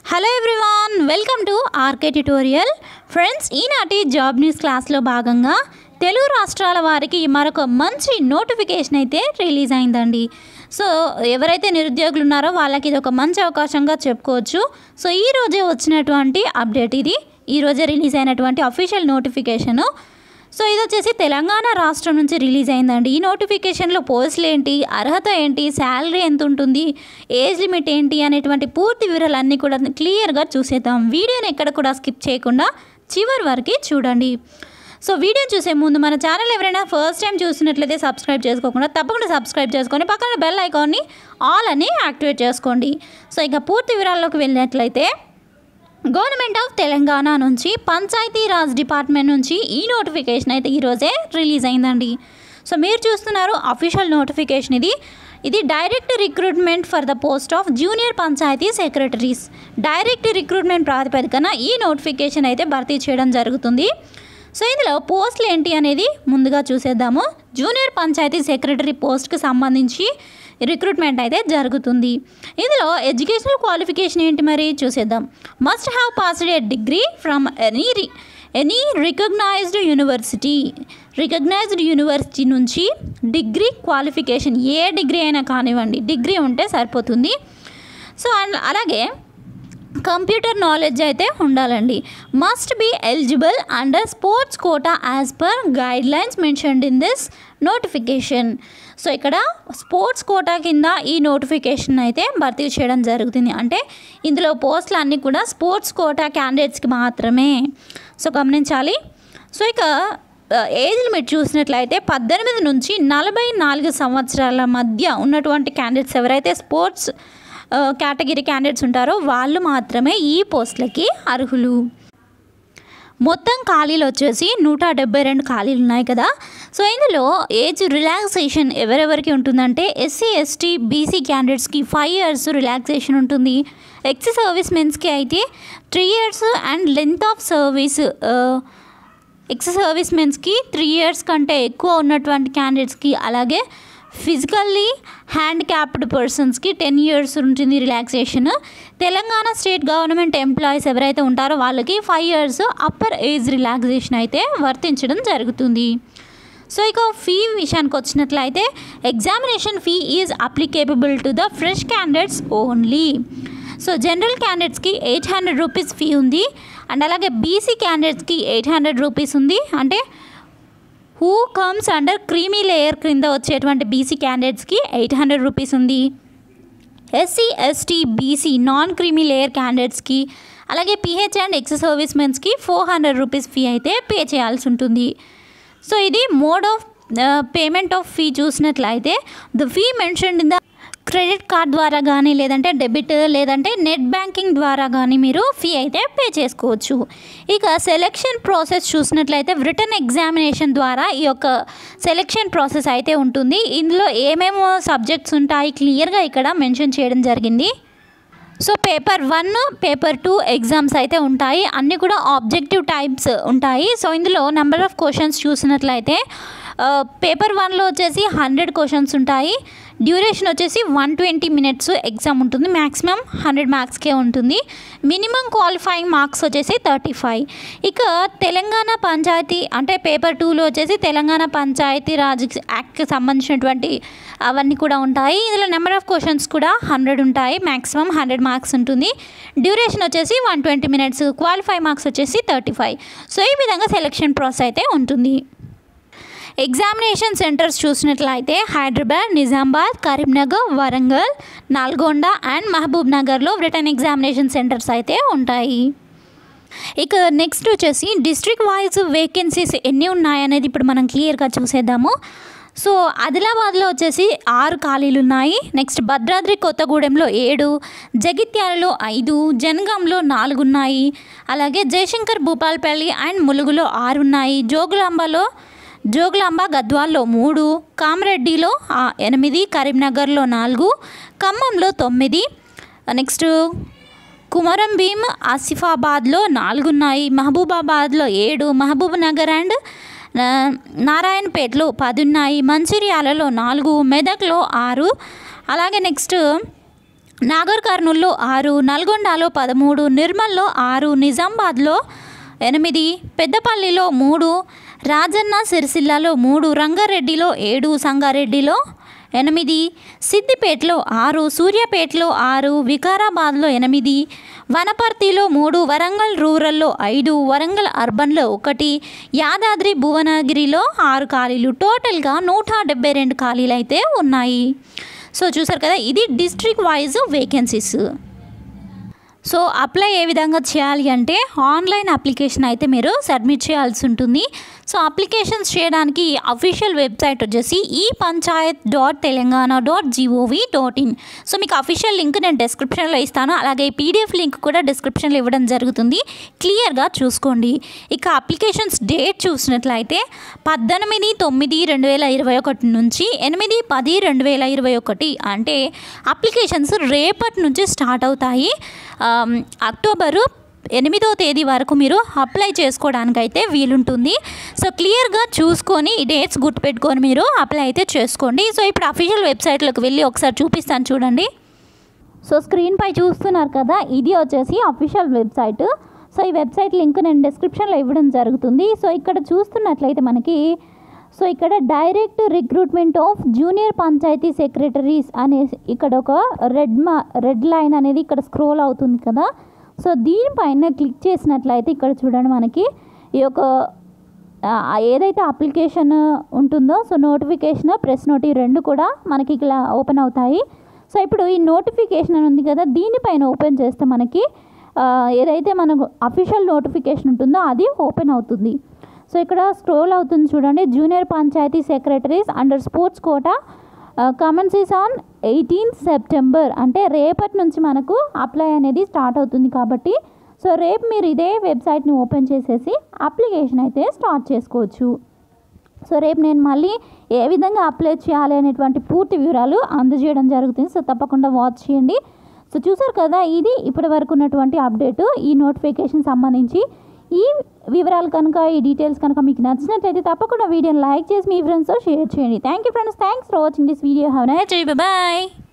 hello everyone welcome to RK tutorial friends ఈనాటి job news క్లాస్లో భాగంగా తెలుగు రాష్ట్రాల వారికి మరొక మంచి నోటిఫికేషన్ అయితే రిలీజ్ అయిందండి సో ఎవరైతే నిరుద్యోగులు ఉన్నారో వాళ్ళకి ఇది ఒక మంచి అవకాశంగా చెప్పుకోవచ్చు సో ఈ రోజే వచ్చినటువంటి అప్డేట్ ఇది ఈ రోజే రిలీజ్ అయినటువంటి అఫీషియల్ నోటిఫికేషను సో ఇది వచ్చేసి తెలంగాణ రాష్ట్రం నుంచి రిలీజ్ అయిందండి ఈ నోటిఫికేషన్లో పోస్టులు ఏంటి అర్హత ఏంటి శాలరీ ఎంత ఉంటుంది ఏజ్ లిమిట్ ఏంటి అనేటువంటి పూర్తి వివరాలన్నీ కూడా క్లియర్గా చూసేద్దాం వీడియోని ఎక్కడ కూడా స్కిప్ చేయకుండా చివరి వరకు చూడండి సో వీడియో చూసే ముందు మన ఛానల్ ఎవరైనా ఫస్ట్ టైం చూసినట్లయితే సబ్స్క్రైబ్ చేసుకోకుండా తప్పకుండా సబ్స్క్రైబ్ చేసుకొని పక్కన బెల్ ఐకాన్ని ఆల్ అని యాక్టివేట్ చేసుకోండి సో ఇక పూర్తి వివరాల్లోకి వెళ్ళినట్లయితే గవర్నమెంట్ ఆఫ్ తెలంగాణ నుంచి పంచాయతీ రాజ్ డిపార్ట్మెంట్ నుంచి ఈ నోటిఫికేషన్ అయితే ఈరోజే రిలీజ్ అయిందండి సో మీరు చూస్తున్నారు అఫీషియల్ నోటిఫికేషన్ ఇది ఇది direct recruitment for the post of junior panchayat secretaries direct recruitment ప్రాతిపదికన ఈ నోటిఫికేషన్ అయితే భర్తీ చేయడం జరుగుతుంది సో ఇందులో పోస్టులు ఏంటి అనేది ముందుగా చూసేద్దాము జూనియర్ పంచాయతీ సెక్రటరీ పోస్ట్కి సంబంధించి రిక్రూట్మెంట్ అయితే జరుగుతుంది ఇందులో ఎడ్యుకేషనల్ క్వాలిఫికేషన్ ఏంటి మరి చూసేద్దాం must have passed a degree from any any recognised university recognised university నుంచి డిగ్రీ క్వాలిఫికేషన్ ఏ డిగ్రీ అయినా కానివ్వండి డిగ్రీ ఉంటే సరిపోతుంది సో అండ్ అలాగే కంప్యూటర్ నాలెడ్జ్ అయితే ఉండాలండి must be eligible under sports quota as per guidelines mentioned in this notification so ఇక్కడ స్పోర్ట్స్ కోటా కింద ఈ నోటిఫికేషన్ అయితే భర్తీ చేయడం జరుగుతుంది అంటే ఇందులో పోస్టులు అన్నీ కూడా స్పోర్ట్స్ కోటా క్యాండిడేట్స్కి మాత్రమే సో గమనించాలి సో ఇక ఏజ్ లిమిట్ చూసినట్లయితే పద్దెనిమిది నుంచి నలభై నాలుగు సంవత్సరాల మధ్య ఉన్నటువంటి క్యాండిడేట్స్ ఎవరైతే స్పోర్ట్స్ కేటగిరీ క్యాండిడేట్స్ ఉంటారో వాళ్ళు మాత్రమే ఈ పోస్టులకి అర్హులు మొత్తం ఖాళీలు వచ్చేసి నూట డెబ్బై రెండు ఖాళీలు ఉన్నాయి కదా సో ఇందులో ఏజ్ రిలాక్సేషన్ ఎవరెవరికి ఉంటుందంటే ఎస్సీ ఎస్టీ బీసీ క్యాండిడేట్స్కి ఫైవ్ ఇయర్స్ రిలాక్సేషన్ ఉంటుంది ఎక్స్ సర్వీస్ మెన్స్కి అయితే three years and length of service ex service మెన్స్కి త్రీ ఇయర్స్ కంటే ఎక్కువ ఉన్నటువంటి క్యాండిడేట్స్కి అలాగే ఫిజికల్లీ హ్యాండిక్యాప్డ్ పర్సన్స్కి టెన్ ఇయర్స్ ఉంటుంది relaxation Telangana state government employees ఎవరైతే ఉంటారో వాళ్ళకి five years upper age relaxation అయితే వర్తించడం జరుగుతుంది సో ఇక ఫీ విషయానికి వచ్చినట్లయితే examination fee is applicable to the fresh candidates only so general క్యాండిడేట్స్కి ఎయిట్ హండ్రెడ్ రూపీస్ ఫీ ఉంది అండ్ అలాగే బీసీ క్యాండిడేట్స్కి ఎయిట్ హండ్రెడ్ రూపీస్ ఉంది అంటే who comes under creamy layer క్రింద వచ్చేటువంటి బీసీ క్యాండిడేట్స్కి ఎయిట్ హండ్రెడ్ రూపీస్ ఉంది SC ST BC non creamy layer క్యాండిడేట్స్కి అలాగే పిహెచ్ అండ్ ఎక్స్ సర్వీస్ మెన్స్కి ఫోర్ హండ్రెడ్ రూపీస్ ఫీ అయితే పే చేయాల్సి ఉంటుంది సో ఇది mode of payment of fee చూసినట్లయితే the fee mention in the credit card ద్వారా కానీ లేదంటే డెబిట్ లేదంటే నెట్ బ్యాంకింగ్ ద్వారా కానీ మీరు ఫీ అయితే పే చేసుకోవచ్చు ఇక సెలెక్షన్ ప్రాసెస్ చూసినట్లయితే రిటర్న్ ఎగ్జామినేషన్ ద్వారా ఈ యొక్క సెలెక్షన్ ప్రాసెస్ అయితే ఉంటుంది ఇందులో ఏమేమో సబ్జెక్ట్స్ ఉంటాయి క్లియర్గా ఇక్కడ మెన్షన్ చేయడం జరిగింది so paper one paper two exams అయితే ఉంటాయి అన్నీ కూడా ఆబ్జెక్టివ్ టైప్స్ ఉంటాయి సో ఇందులో నెంబర్ ఆఫ్ క్వశ్చన్స్ చూసినట్లయితే పేపర్ వన్లో వచ్చేసి హండ్రెడ్ క్వశ్చన్స్ ఉంటాయి డ్యూరేషన్ వచ్చేసి వన్ ట్వంటీ మినిట్స్ ఎగ్జామ్ ఉంటుంది మ్యాక్సిమం హండ్రెడ్ మార్క్స్కే ఉంటుంది మినిమం క్వాలిఫైయింగ్ మార్క్స్ వచ్చేసి థర్టీ ఫైవ్ ఇక తెలంగాణ పంచాయతీ అంటే పేపర్ టూలో వచ్చేసి తెలంగాణ పంచాయతీ రాజ్ యాక్ట్కి సంబంధించినటువంటి అవన్నీ కూడా ఉంటాయి ఇందులో నెంబర్ ఆఫ్ క్వశ్చన్స్ కూడా హండ్రెడ్ ఉంటాయి మ్యాక్సిమం హండ్రెడ్ మార్క్స్ ఉంటుంది డ్యూరేషన్ వచ్చేసి one twenty minutes qualify marks వచ్చేసి థర్టీ ఫైవ్ సో ఈ విధంగా సెలెక్షన్ ప్రాసెస్ అయితే ఉంటుంది ఎగ్జామినేషన్ సెంటర్స్ చూసినట్లయితే హైదరాబాద్ నిజామాబాద్ కరీంనగర్ వరంగల్ నల్గొండ అండ్ మహబూబ్ నగర్లో రిటర్న్ ఎగ్జామినేషన్ సెంటర్స్ అయితే ఉంటాయి ఇక నెక్స్ట్ వచ్చేసి డిస్ట్రిక్ట్ వైజ్ వేకెన్సీస్ ఎన్ని ఉన్నాయనేది ఇప్పుడు మనం క్లియర్గా చూసేద్దాము సో ఆదిలాబాద్లో వచ్చేసి ఆరు ఖాళీలు ఉన్నాయి నెక్స్ట్ భద్రాద్రి కొత్తగూడెంలో ఏడు జగిత్యాలలో ఐదు జనగాంలో నాలుగు ఉన్నాయి అలాగే జయశంకర్ భూపాల్పల్లి అండ్ ములుగులో ఆరు ఉన్నాయి జోగులాంబలో జోగులాంబ గద్వాల్లో మూడు కామరెడ్డిలో ఎనిమిది కరీంనగర్లో నాలుగు ఖమ్మంలో తొమ్మిది నెక్స్ట్ కుమరం భీమ్ ఆసిఫాబాద్లో నాలుగు ఉన్నాయి మహబూబాబాద్లో ఏడు మహబూబ్ నగర్ అండ్ నారాయణపేటలో పది ఉన్నాయి మంచిర్యాలలో నాలుగు మెదక్లో ఆరు అలాగే నెక్స్ట్ నాగర్ కర్నూల్లో ఆరు నల్గొండలో పదమూడు నిర్మల్లో ఆరు నిజామాబాద్లో ఎనిమిది పెద్దపల్లిలో మూడు రాజన్న సిరిసిల్లలో మూడు రంగారెడ్డిలో ఏడు సంగారెడ్డిలో ఎనిమిది సిద్దిపేటలో ఆరు సూర్యాపేటలో ఆరు వికారాబాద్లో ఎనిమిది వనపర్తిలో మూడు వరంగల్ రూరల్లో ఐదు వరంగల్ అర్బన్లో ఒకటి యాదాద్రి భువనగిరిలో ఆరు ఖాళీలు టోటల్గా నూట డెబ్బై రెండు ఖాళీలు అయితే ఉన్నాయి సో చూసారు కదా ఇది district wise vacancies so apply ఏ విధంగా చేయాలి అంటే ఆన్లైన్ అప్లికేషన్ అయితే మీరు సబ్మిట్ చేయాల్సి ఉంటుంది సో అప్లికేషన్స్ చేయడానికి అఫీషియల్ వెబ్సైట్ వచ్చేసి ఈ panchayat dot Telangana dot G O V dot in so మీకు అఫీషియల్ లింక్ నేను డిస్క్రిప్షన్లో ఇస్తాను అలాగే పీడిఎఫ్ లింక్ కూడా డిస్క్రిప్షన్లో ఇవ్వడం జరుగుతుంది క్లియర్గా చూసుకోండి ఇక అప్లికేషన్స్ డేట్ చూసినట్లయితే పద్దెనిమిది తొమ్మిది రెండు వేల ఇరవై ఒకటి నుంచి ఎనిమిది పది రెండు వేల ఇరవై ఒకటి అంటే అప్లికేషన్స్ రేపటి నుంచి స్టార్ట్ అవుతాయి ఆమ్, అక్టోబరు ఎనిమిదో తేదీ వరకు మీరు అప్లై చేసుకోవడానికైతే వీలుంటుంది సో క్లియర్గా చూసుకొని ఈ డేట్స్ గుర్తుపెట్టుకొని మీరు అప్లై అయితే చేసుకోండి సో ఇప్పుడు అఫీషియల్ వెబ్సైట్లోకి వెళ్ళి ఒకసారి చూపిస్తాను చూడండి సో స్క్రీన్పై చూస్తున్నారు కదా ఇది వచ్చేసి అఫీషియల్ వెబ్సైట్ సో ఈ వెబ్సైట్ లింక్ నేను డిస్క్రిప్షన్లో ఇవ్వడం జరుగుతుంది సో ఇక్కడ చూస్తున్నట్లయితే మనకి సో ఇక్కడ direct recruitment of junior panchayat secretaries అనే ఇక్కడ ఒక రెడ్ మా రెడ్ లైన్ అనేది ఇక్కడ స్క్రోల్ అవుతుంది కదా సో దీనిపైన క్లిక్ చేసినట్లయితే ఇక్కడ చూడండి మనకి ఈ యొక్క ఆ, ఏదైతే అప్లికేషన్ ఉంటుందో సో నోటిఫికేషన్ ప్రెస్ నోట్ ఈ రెండు కూడా మనకి ఇలా ఓపెన్ అవుతాయి సో ఇప్పుడు ఈ నోటిఫికేషన్ అని ఉంది కదా దీనిపైన ఓపెన్ చేస్తే మనకి ఆ, ఏదైతే మనకు అఫీషియల్ నోటిఫికేషన్ ఉంటుందో అది ఓపెన్ అవుతుంది సో ఇక్కడ స్క్రోల్ అవుతుంది చూడండి junior panchayat secretaries under sports quota commences on eighteenth September అంటే రేపటి నుంచి మనకు అప్లై అనేది స్టార్ట్ అవుతుంది కాబట్టి సో రేపు మీరు ఇదే వెబ్సైట్ని ఓపెన్ చేసేసి అప్లికేషన్ అయితే స్టార్ట్ చేసుకోవచ్చు సో రేపు నేను మళ్ళీ ఏ విధంగా అప్లై చేయాలి అనేటువంటి పూర్తి వివరాలు అందజేయడం జరుగుతుంది సో తప్పకుండా వాచ్ చేయండి సో చూసారు కదా ఇది ఇప్పటి వరకు ఉన్నటువంటి అప్డేట్ ఈ నోటిఫికేషన్ సంబంధించి ఈ వివరాలు కనుక ఈ డీటెయిల్స్ కనుక మీకు నచ్చినట్లయితే తప్పకుండా వీడియోని లైక్ చేసి మీ ఫ్రెండ్స్తో షేర్ చేయండి thank you friends thanks for watching this video have nice bye